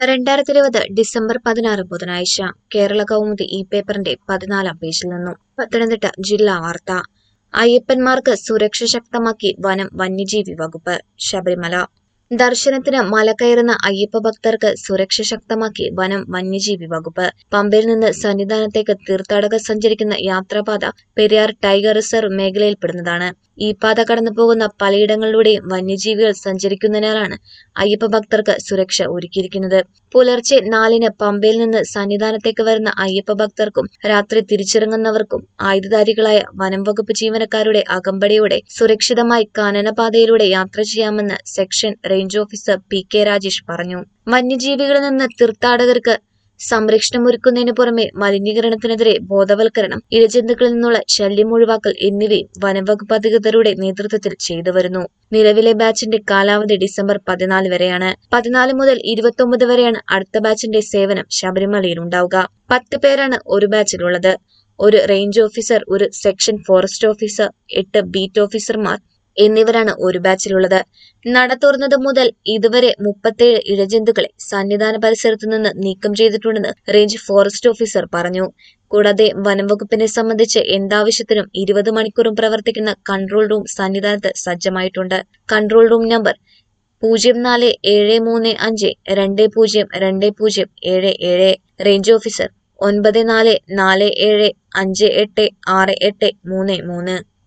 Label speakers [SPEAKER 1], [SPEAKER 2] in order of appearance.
[SPEAKER 1] രണ്ടായിരത്തി ഇരുപത് ഡിസംബർ പതിനാറ് ബുധനാഴ്ച കേരള കൗമുദി ഈ പേപ്പറിന്റെ പതിനാലാം പേജിൽ നിന്നും പത്തനംതിട്ട ജില്ലാ വാർത്ത അയ്യപ്പന്മാർക്ക് സുരക്ഷ ശക്തമാക്കി വനം വന്യജീവി വകുപ്പ് ശബരിമല ദർശനത്തിന് മല കയറുന്ന അയ്യപ്പ ഭക്തർക്ക് സുരക്ഷ ശക്തമാക്കി വനം വന്യജീവി വകുപ്പ് പമ്പയിൽ നിന്ന് സന്നിധാനത്തേക്ക് തീർത്ഥാടകർ സഞ്ചരിക്കുന്ന യാത്രാപാത പെരിയാർ ടൈഗർ റിസർവ് മേഖലയിൽപ്പെടുന്നതാണ് ഈ പാത കടന്നു പോകുന്ന പലയിടങ്ങളിലൂടെയും വന്യജീവികൾ സഞ്ചരിക്കുന്നതിനാലാണ് അയ്യപ്പ ഭക്തർക്ക് സുരക്ഷ ഒരുക്കിയിരിക്കുന്നത് പുലർച്ചെ നാലിന് പമ്പയിൽ നിന്ന് സന്നിധാനത്തേക്ക് വരുന്ന അയ്യപ്പ ഭക്തർക്കും രാത്രി തിരിച്ചിറങ്ങുന്നവർക്കും ആയുധധാരികളായ വനം വകുപ്പ് ജീവനക്കാരുടെ അകമ്പടിയോടെ സുരക്ഷിതമായി കാനനപാതയിലൂടെ യാത്ര ചെയ്യാമെന്ന് section range officer P K Rajesh പറഞ്ഞു വന്യജീവികളിൽ നിന്ന് തീർത്ഥാടകർക്ക് സംരക്ഷണമൊരുക്കുന്നതിന് പുറമെ മലിനീകരണത്തിനെതിരെ ബോധവൽക്കരണം ഇഴജന്തുക്കളിൽ നിന്നുള്ള ശല്യം ഒഴിവാക്കൽ എന്നിവയും വനംവകുപ്പ് അധികൃതരുടെ നേതൃത്വത്തിൽ ചെയ്തുവരുന്നു നിലവിലെ ബാച്ചിന്റെ കാലാവധി ഡിസംബർ പതിനാല് വരെയാണ് പതിനാല് മുതൽ ഇരുപത്തൊമ്പത് വരെയാണ് അടുത്ത ബാച്ചിന്റെ സേവനം ശബരിമലയിൽ ഉണ്ടാവുക പത്ത് പേരാണ് ഒരു ബാച്ചിലുള്ളത് ഒരു റേഞ്ച് ഓഫീസർ ഒരു സെക്ഷൻ ഫോറസ്റ്റ് ഓഫീസർ എട്ട് ബീറ്റ് ഓഫീസർമാർ എന്നിവരാണ് ഒരു ബാച്ചിലുള്ളത് നട തുറന്നത് മുതൽ ഇതുവരെ മുപ്പത്തേഴ് ഇഴജന്തുക്കളെ സന്നിധാന പരിസരത്തു നിന്ന് നീക്കം ചെയ്തിട്ടുണ്ടെന്ന് റേഞ്ച് ഫോറസ്റ്റ് ഓഫീസർ പറഞ്ഞു കൂടാതെ വനംവകുപ്പിനെ സംബന്ധിച്ച് എന്താവശ്യത്തിനും ഇരുപത് മണിക്കൂറും പ്രവർത്തിക്കുന്ന കൺട്രോൾ റൂം സന്നിധാനത്ത് സജ്ജമായിട്ടുണ്ട് കൺട്രോൾ റൂം നമ്പർ പൂജ്യം നാല് ഏഴ് മൂന്ന് അഞ്ച് രണ്ട് പൂജ്യം രണ്ട് പൂജ്യം ഏഴ് ഏഴ് റേഞ്ച് ഓഫീസർ ഒൻപത് നാല് നാല് ഏഴ് അഞ്ച് എട്ട് ആറ് എട്ട് മൂന്ന് മൂന്ന്